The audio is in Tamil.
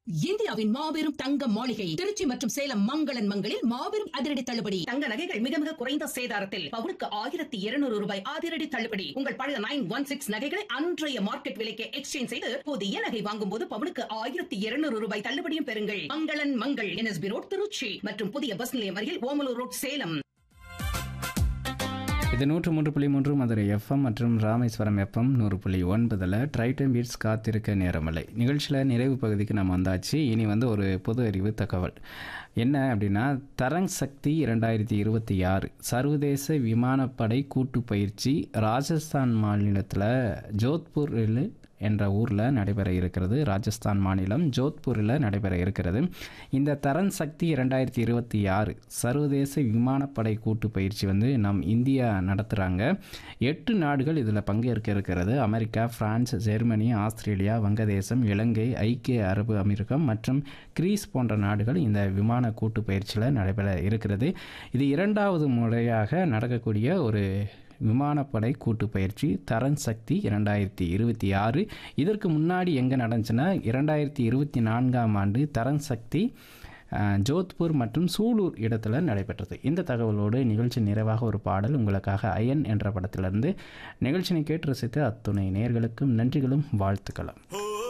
இந்தியாவின் மாபெரும் தங்க மாளிகை திருச்சி மற்றும் சேலம் மங்களன் மங்களில் மாபெரும் அதிரடி தள்ளுபடி தங்க நகைகள் மிக மிக குறைந்த சேதாரத்தில் பவுனுக்கு ஆயிரத்தி இருநூறு ரூபாய் அதிரடி தள்ளுபடி உங்கள் பழைய நைன் ஒன் சிக்ஸ் நகைகளை அன்றைய மார்க்கெட் விலைக்கு எக்ஸ்சேஞ்ச் செய்து புதிய நகை வாங்கும் போது பவுனுக்கு ஆயிரத்தி இருநூறு ரூபாய் தள்ளுபடியும் பெறுங்கள் மங்களன் மங்கள் என்எஸ்பி ரோட் திருச்சி மற்றும் புதிய பஸ் நிலையம் அருகில் ஓமலூர் ரோட் சேலம் இது நூற்று மூன்று புள்ளி மூன்று மதுரை எஃப்எம் மற்றும் ராமேஸ்வரம் எஃப்எம் நூறு புள்ளி ஒன்பதில் ட்ரைட்டன் பீட்ஸ் காத்திருக்க நேரமில்லை நிகழ்ச்சியில் நிறைவு பகுதிக்கு நம்ம வந்தாச்சு இனி வந்து ஒரு பொது அறிவு தகவல் என்ன அப்படின்னா தரங் சக்தி இரண்டாயிரத்தி இருபத்தி ஆறு சர்வதேச விமானப்படை கூட்டு பயிற்சி ராஜஸ்தான் மாநிலத்தில் ஜோத்பூரில் என்ற ஊரில் நடைபெற இருக்கிறது ராஜஸ்தான் மாநிலம் ஜோத்பூரில் நடைபெற இருக்கிறது இந்த தரன் சக்தி இரண்டாயிரத்தி இருபத்தி ஆறு சர்வதேச விமானப்படை கூட்டு பயிற்சி வந்து நம் இந்தியா நடத்துகிறாங்க எட்டு நாடுகள் இதில் பங்கேற்க இருக்கிறது அமெரிக்கா பிரான்ஸ் ஜெர்மனி ஆஸ்திரேலியா வங்கதேசம் இலங்கை ஐக்கிய அரபு அமீரகம் மற்றும் கிரீஸ் போன்ற நாடுகள் இந்த விமான கூட்டு பயிற்சியில் நடைபெற இருக்கிறது இது இரண்டாவது முறையாக நடக்கக்கூடிய ஒரு விமானப்படை கூட்டு பயிற்சி தரன் சக்தி இரண்டாயிரத்தி இருபத்தி ஆறு இதற்கு முன்னாடி எங்கே நடந்துச்சுன்னா இரண்டாயிரத்தி இருபத்தி நான்காம் ஆண்டு தரன் சக்தி அஹ், ஜோத்பூர் மற்றும் சூலூர் இடத்துல நடைபெற்றது இந்த தகவலோடு நிகழ்ச்சி நிறைவாக ஒரு பாடல் உங்களுக்காக அயன் என்ற படத்திலிருந்து நிகழ்ச்சியை கேட்டு ரசித்த அத்துணை நேர்களுக்கும் நன்றிகளும் வாழ்த்துக்களும்